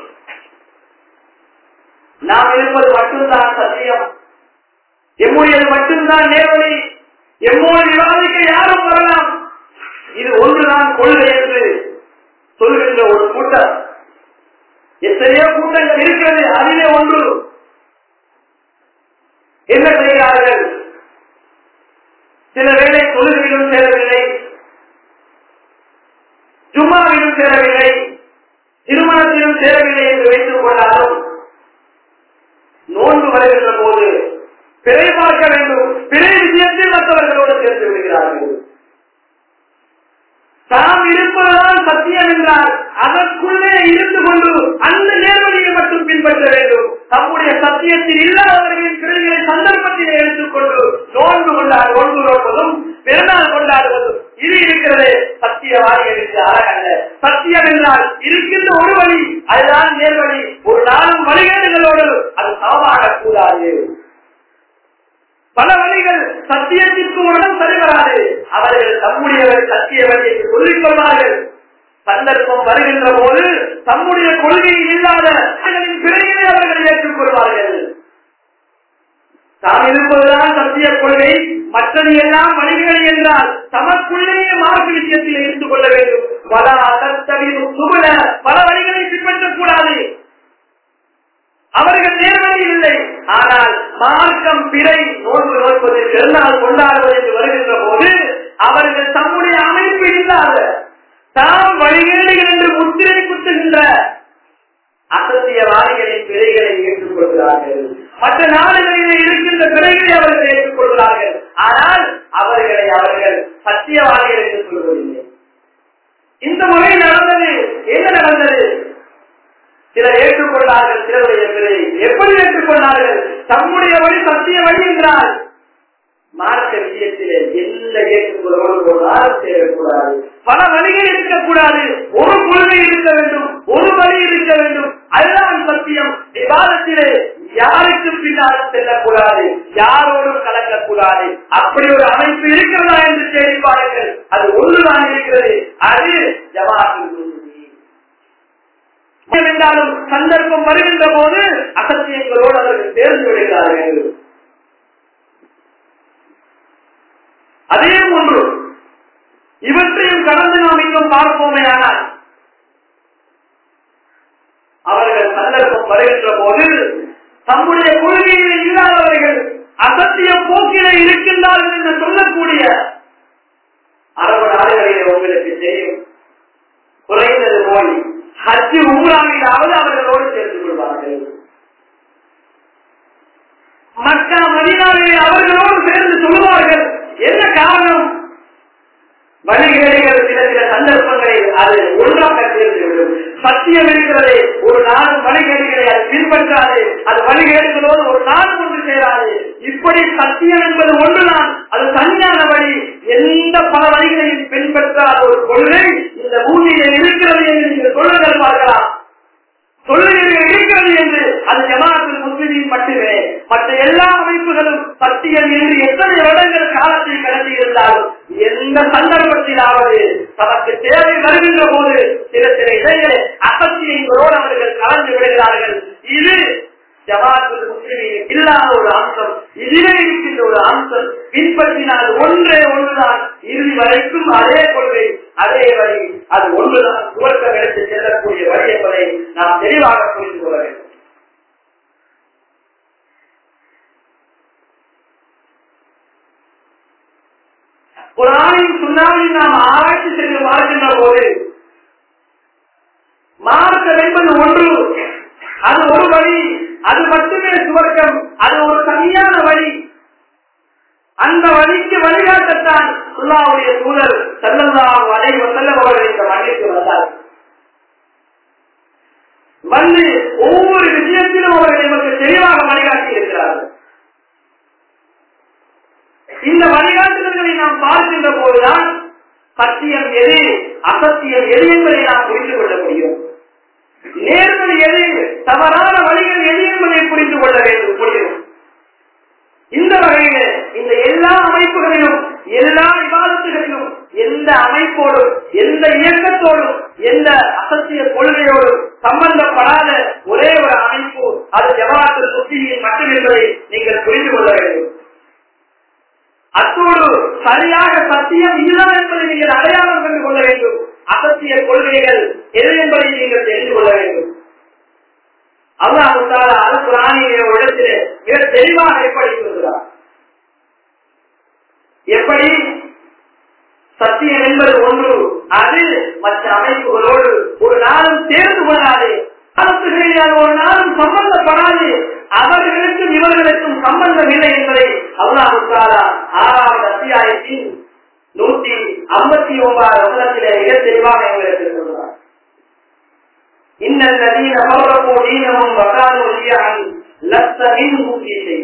நாம் இருப்பது மட்டும்தான் சத்தியம் எம்முடையது மட்டும்தான் நேர்வழி எம்மோடு விவாதிக்க யாரும் வரலாம் இது ஒன்றுதான் கொள்கை என்று சொல்கின்ற ஒரு கூட்டம் எத்தனையோ கூட்டங்கள் இருக்கிறது அதிலே ஒன்று என்ன செய்கிறார்கள் சில வேளை தொழுகையிலும் சேரவில்லை ஜும்மாவிலும் சேரவில்லை திருமணத்திலும் சேரவில்லை என்று வைத்துக் கொண்டாலும் நோன்பு வருகின்ற போது பிறை பார்க்க வேண்டும் பிறை விஷயத்தில் மற்றவர்களோடு சேர்ந்து விடுகிறார்கள் தாம் இருப்பதுதான் சத்தியம் என்றால் அதற்குள்ளே இருந்து கொண்டு அந்த நேர்வழியை மட்டும் பின்பற்ற வேண்டும் நம்முடைய சத்தியத்தில் இல்லாதவர்களின் பிறகுகளை சந்தர்ப்பத்தில் எடுத்துக்கொண்டு நோன்பு கொண்டாடு நோன்பு நோக்குவதும் பிறநாள் கொண்டாடுவதும் இது இருக்கிறது சத்தியவாதிகளுக்கு அழகல்ல சத்தியம் என்றால் இருக்கின்ற ஒரு வழி அதுதான் நேர்வழி ஒரு நாளும் வழிகேடுகளோடு அது சமமாக கூடாது பல வழிகள் சத்தியத்திற்கு உடன் சரிவராது அவர்கள் தம்முடையவர் சத்திய வழி என்று சொல்லிக் கொள்வார்கள் சந்தர்ப்பம் வருகின்ற போது தம்முடைய கொள்கையில் இல்லாத அவர்களின் பிழைகளை அவர்கள் ஏற்றுக்கொள்வார்கள் தாம் இருப்பதுதான் சத்திய கொள்கை மற்றது எல்லாம் வழிகள் என்றால் தமக்குள்ளேயே மார்க்க விஷயத்தில் இருந்து கொள்ள வேண்டும் பல அகத்தவின் சுகுல பல வழிகளை பின்பற்றக் கூடாது அவர்கள் நேர்வழியில் இல்லை ஆனால் மார்க்கம் பிறை நோன்பு நோய்ப்பது பெருநாள் கொண்டாடுவது என்று வருகின்ற போது அவர்கள் தம்முடைய அமைப்பு இல்லாத தாம் வழிகேடுகள் என்று முத்திரை குத்துகின்ற அசத்தியவாதிகளின் பிழைகளை ஏற்றுக்கொள்கிறார்கள் மற்ற நாடுகளிலே இருக்கின்ற பிழைகளை அவர்கள் ஏற்றுக்கொள்கிறார்கள் ஆனால் அவர்களை அவர்கள் சத்தியவாதிகள் என்று சொல்வதில்லை இந்த முறை நடந்தது என்ன நடந்தது சிலர் ஏற்றுக்கொண்டார்கள் சிலருடைய பிழை எப்படி ஏற்றுக்கொண்டார்கள் தம்முடைய வழி சத்திய வழி என்றால் மார்க்க விஷயத்திலே எந்த ஏற்றுக்கொள்ளோடு ஒரு நாள் சேரக்கூடாது பல வழிகள் இருக்கக்கூடாது ஒரு கொள்கை இருக்க வேண்டும் ஒரு வழி இருக்க வேண்டும் அதுதான் சத்தியம் விவாதத்திலே யாருக்கு பின்னால் செல்லக்கூடாது யாரோடும் கலக்கக்கூடாது அப்படி ஒரு அமைப்பு இருக்கிறதா என்று தேடி பாருங்கள் அது ஒன்றுதான் இருக்கிறது அது ஜவாஹின் என்றாலும் சந்தர்ப்பம் வருகின்ற போது அசத்தியங்களோடு அவர்கள் சேர்ந்து விடுகிறார்கள் அதே போன்று இவற்றையும் கடந்து நாம் இன்னும் பார்ப்போமே ஆனால் அவர்கள் சந்தர்ப்பம் வருகின்ற போது தம்முடைய கொள்கையில் இல்லாதவர்கள் அசத்திய போக்கில இருக்கின்றார்கள் என்று சொல்லக்கூடிய அரபு நாடுகளிலே உங்களுக்கு தெரியும் குறைந்தது போய் ஹஜ்ஜு உம்ராவிலாவது அவர்களோடு சேர்ந்து கொள்வார்கள் மக்கா மதினாவிலே அவர்களோடு சேர்ந்து சொல்லுவார்கள் என்ன காரணம் வழிகேடுகள் சில சில சந்தர்ப்பங்களில் அது ஒன்றாக சேர்ந்துவிடும் சத்தியம் இருக்கிறதே ஒரு நாளும் வழிகேடுகளை அது பின்பற்றாது அது வழிகேடுகளோடு ஒரு நாளும் ஒன்று சேராது இப்படி சத்தியம் என்பது ஒன்றுதான் அது தனியான வழி எந்த பல வழிகளையும் பின்பற்றாத ஒரு கொள்கை இந்த பூமியில இருக்கிறது என்று நீங்கள் சொல்லுங்கள் பார்க்கலாம் சொல்லுகிறீர்கள் இருக்கிறது என்று அது ஜமாத்தில் முஸ்லிமின் மட்டுமே மற்ற எல்லா அமைப்புகளும் சத்தியம் என்று எத்தனை வருடங்கள் காலத்தை கடத்தி இருந்தாலும் எந்த சந்தர்ப்பத்திலாவது தமக்கு தேவை வருகின்ற போது சில சில இடையே அசத்தியங்களோடு அவர்கள் கலந்து விடுகிறார்கள் இது ஜமாத்தில் முஸ்லிமின் இல்லாத ஒரு அம்சம் இதிலே இருக்கின்ற ஒரு அம்சம் பின்பற்றினால் ஒன்றே ஒன்றுதான் இறுதி வரைக்கும் அதே கொள்கை அதே வழி அது ஒன்றுதான் துவக்கம் எடுத்து செல்லக்கூடிய வழி என்பதை நாம் தெளிவாக புரிந்து கொள்ள வேண்டும் குரானின் சுண்ணாவில் நாம் ஆராய்ச்சி செய்து பார்க்கின்ற போது மார்க்கம் என்பது ஒன்று அது ஒரு வழி அது மட்டுமே சுவர்க்கம் அது ஒரு தனியான வழி அந்த வழிக்கு வழிகாட்டத்தான் சுல்லாவுடைய சூழல் செல்லல்லாம் அனைவ செல்லவர்கள் இந்த மண்ணிற்கு வந்தார் வந்து ஒவ்வொரு விஷயத்திலும் அவர்கள் நமக்கு தெளிவாக வழிகாட்டி இருக்கிறார்கள் இந்த வழிகாட்டுதல்களை நாம் பார்க்கின்ற போதுதான் சத்தியம் எது அசத்தியம் எது என்பதை நாம் புரிந்து கொள்ள முடியும் நேர்மறை எது தவறான வழிகள் எது என்பதை புரிந்து கொள்ள வேண்டும் முடியும் இந்த வகையில இந்த எல்லா அமைப்புகளிலும் எல்லா விவாதத்துகளிலும் எந்த அமைப்போடும் எந்த இயக்கத்தோடும் எந்த அசத்திய கொள்கையோடும் சம்பந்தப்படாத ஒரே ஒரு அமைப்பு அது ஜவாத்து சுத்தியின் மட்டும் என்பதை நீங்கள் புரிந்து கொள்ள வேண்டும் அத்தோடு சரியாக சத்தியம் இதுதான் என்பதை நீங்கள் அடையாளம் கண்டு கொள்ள வேண்டும் அசத்திய கொள்கைகள் எது என்பதை நீங்கள் தெரிந்து கொள்ள வேண்டும் அல்லாஹால அலுக்குரானிய இடத்திலே மிக தெளிவாக எப்படி சொல்கிறார் எப்படி சத்தியம் என்பது ஒன்று அது மற்ற அமைப்புகளோடு ஒரு நாளும் சேர்ந்து கொள்ளாது அரசுகளில் ஒரு நாளும் சம்பந்தப்படாது அவர்களுக்கும் இவர்களுக்கும் சம்பந்தம் இல்லை என்பதை அல்லாஹாலா ஆறாவது அத்தியாயத்தின் நூற்றி ஐம்பத்தி ஒன்பது வசனத்திலே மிக தெளிவாக எங்களுக்கு சொல்கிறார் إن الذين فرقوا دينهم وكانوا شيعا لست منهم في شيء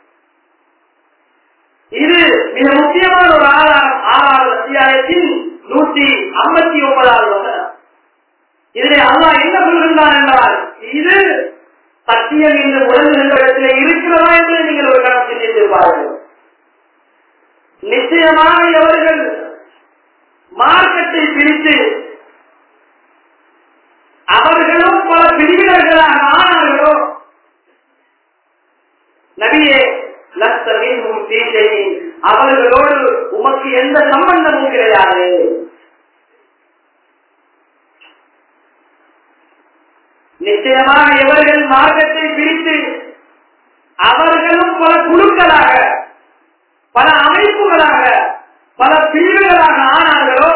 இது மிக முக்கியமான ஒரு ஆறாம் ஆறாவது அத்தியாயத்தின் நூற்றி ஐம்பத்தி ஒன்பதாவது வசனம் இதிலே அல்லாஹ் என்ன சொல்கின்றான் என்றால் இது சத்தியம் இந்த உடல் இடத்தில் இருக்கிறதா என்று நீங்கள் ஒரு கணம் சிந்தித்து பாருங்கள் நிச்சயமாக எவர்கள் மார்க்கத்தை பிரித்து அவர்கள் நிச்சயமாக எவர்கள் மார்க்கத்தை பிரித்து அவர்களும் பல குழுக்களாக பல அமைப்புகளாக பல பிரிவுகளாக ஆனார்களோ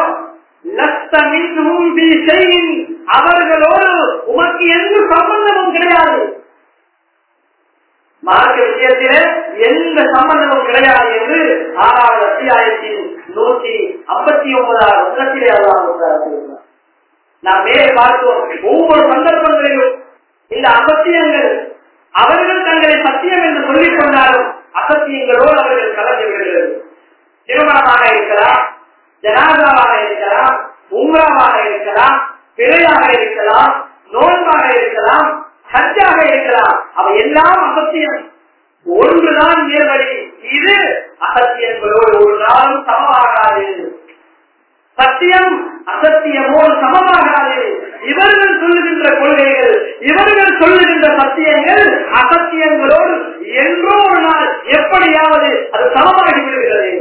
லஸ்தமின் அவர்களோடு உமக்கு எந்த சம்பந்தமும் கிடையாது மார்க்க விஷயத்திலே எந்த சம்பந்தமும் கிடையாது என்று ஆறாவது அத்தியாயத்தின் நூற்றி ஐம்பத்தி ஒன்பதாவது வருஷத்திலே அல்லாஹ் நாம் மேலே பார்த்தோம் ஒவ்வொரு சந்தர்ப்பங்களிலும் இந்த அசத்தியங்கள் அவர்கள் தங்களை சத்தியம் என்று சொல்லிக் கொண்டாலும் அசத்தியங்களோடு அவர்கள் கலந்து விடுகிறது திருமணமாக இருக்கலாம் ஜனாதாவாக இருக்கலாம் உங்களாவாக இருக்கலாம் பிழையாக இருக்கலாம் நோன்பாக இருக்கலாம் ஹஜ்ஜாக இருக்கலாம் அவை எல்லாம் அசத்தியம் ஒன்றுதான் நேர்வழி இது அசத்தியங்களோடு ஒரு நாளும் சமமாகாது சத்தியம் அசத்தியமோடு சமமாகாது இவர்கள் சொல்லுகின்ற கொள்கைகள் இவர்கள் சொல்லுகின்ற சத்தியங்கள் அசத்தியங்களோடு என்றோ ஒரு நாள் எப்படியாவது அது சமமாகி விடுகிறது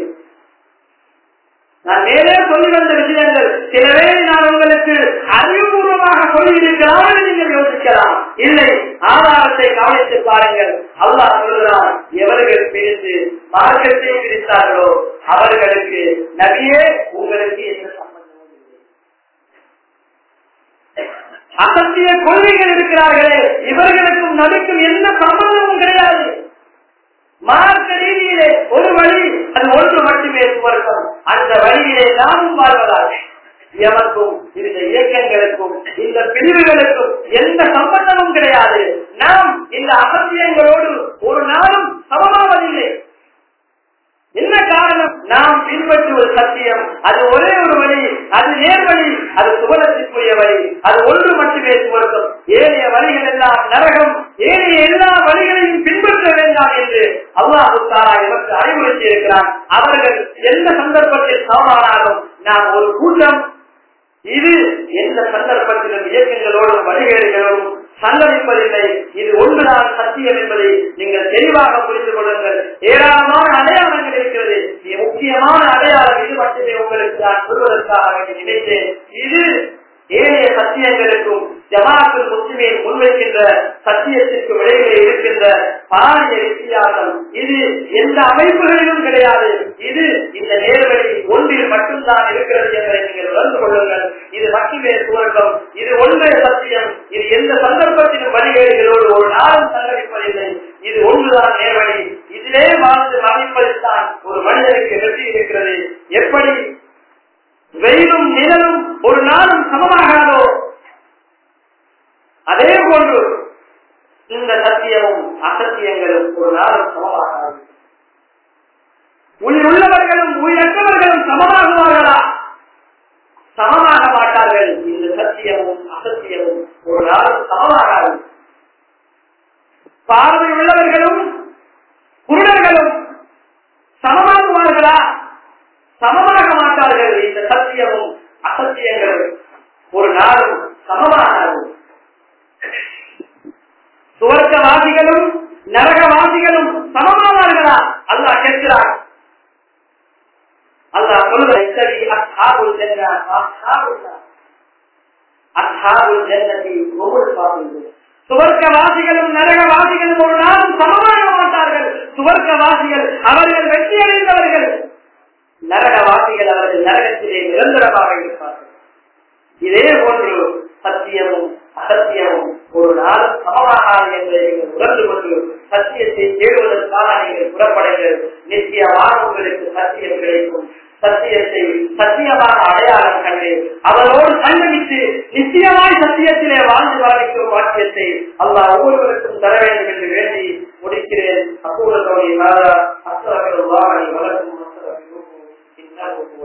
நான் மேலே சொல்லி வந்த விஷயங்கள் சிலவே நான் உங்களுக்கு அறிவுபூர்வமாக சொல்லியிருக்கலாம் என்று நீங்கள் யோசிக்கலாம் இல்லை ஆதாரத்தை கவனித்து பாருங்கள் அல்லாஹ் சொல்கிறார் எவர்கள் பிரிந்து மார்க்கத்தை பிரித்தார்களோ அவர்களுக்கு நபியே உங்களுக்கு எந்த சம்பந்தமும் இல்லை அசத்திய கொள்கைகள் இருக்கிறார்களே இவர்களுக்கும் நபிக்கும் எந்த சம்பந்தமும் கிடையாது மார்க்க ரீதியிலே ஒரு வழி அது ஒன்று மட்டுமே சுவர்க்கம் அந்த வழியிலே நாமும் வாழ்வதாக எமக்கும் இந்த இயக்கங்களுக்கும் இந்த பிரிவுகளுக்கும் எந்த சம்பந்தமும் கிடையாது நாம் இந்த அசத்தியங்களோடு ஒரு நாளும் சமமாவதில்லை என்ன காரணம் நாம் பின்பற்றுவது சத்தியம் அது ஒரே ஒரு வழி அது நேர்வழி அது சுவரத்திற்குரிய வழி அது ஒன்று மட்டுமே சுவர்க்கம் ஏனைய வழிகள் எல்லாம் நரகம் ஏனைய எல்லா வழிகளையும் பின்பற்ற வேண்டாம் என்று அல்லாஹு தாரா எமக்கு அறிவுறுத்தி இருக்கிறான் அவர்கள் எந்த சந்தர்ப்பத்தில் சமமானாலும் நாம் ஒரு கூட்டம் இது எந்த சந்தர்ப்பத்திலும் இயக்கங்களோடும் வழிகேடுகளோடும் சங்கமிப்பதில்லை இது ஒன்றுதான் சத்தியம் என்பதை நீங்கள் தெளிவாக புரிந்து கொள்ளுங்கள் ஏராளமான அடையாளங்கள் இருக்கிறது முக்கியமான அடையாளம் இது மட்டுமே உங்களுக்கு நான் சொல்வதற்காக வேண்டி நினைத்தேன் இது ஏனைய சத்தியங்களுக்கும் ஜமாத்தில் முஸ்லிமின் முன்வைக்கின்ற சத்தியத்திற்கு விடையிலே இருக்கின்ற பாரிய வித்தியாசம் இது எந்த அமைப்புகளிலும் கிடையாது இது இந்த நேர்வழி ஒன்றில் மட்டும்தான் இருக்கிறது என்பதை நீங்கள் உணர்ந்து கொள்ளுங்கள் இது மட்டுமே சுவர்க்கம் இது ஒன்றே சத்தியம் இது எந்த சந்தர்ப்பத்திலும் வழிகேடுகளோடு ஒரு நாளும் சங்கரிப்பதில்லை இது ஒன்றுதான் நேர்வழி இதிலே வாழ்ந்து மன்னிப்பதில் தான் ஒரு மனிதனுக்கு வெற்றி இருக்கிறது எப்படி வெயிலும் நிழலும் ஒரு நாளும் சமமாகாதோ அதே போன்று இந்த சத்தியமும் அசத்தியங்களும் ஒரு நாளும் சமமாகாது உயிர் உள்ளவர்களும் உயிரற்றவர்களும் சமமாகுவார்களா சமமாக மாட்டார்கள் இந்த சத்தியமும் அசத்தியமும் ஒரு நாளும் சமமாகாது பார்வை உள்ளவர்களும் குருடர்களும் சமமாகுவார்களா சமமாக மாட்டார்கள் இந்த சத்தியமும் அசத்தியங்களும் ஒரு நாளும் சமமாகாது சுவர்க்கவாசிகளும் நரகவாசிகளும் சமமானார்களா அல்லாஹ் கேட்கிறார் அல்லாஹ் சொல்லுகிற அஸ்ஹாபுல் ஜன்னா அஸ்ஹாபுல் அஸ்ஹாபுல் ஜன்னதி ஒவ்வொரு பாபிகள் சுவர்க்கவாசிகளும் நரகவாசிகளும் ஒரு நாளும் சமமாக மாட்டார்கள் சுவர்க்கவாசிகள் அவர்கள் வெற்றி அடைந்தவர்கள் நரகவாசிகள் அவர்கள் நரகத்திலே நிரந்தரமாக இருப்பார்கள் இதே போன்று சத்தியமும் அசத்தியமும் ஒரு நாள் சமமாகாது என்பதை நீங்கள் உணர்ந்து கொண்டு சத்தியத்தை தேடுவதற்காக நீங்கள் புறப்படுங்கள் நிச்சயமாக உங்களுக்கு சத்தியம் கிடைக்கும் சத்தியத்தை சத்தியமாக அடையாளம் கண்டு அவரோடு சங்கமித்து நிச்சயமாய் சத்தியத்திலே வாழ்ந்து வரவைக்கும் வாக்கியத்தை அல்லாஹ் ஒவ்வொருவருக்கும் தர வேண்டும் என்று வேண்டி முடிக்கிறேன் அப்போது அஸ்வரர்கள் வாகனை வளர்க்கும்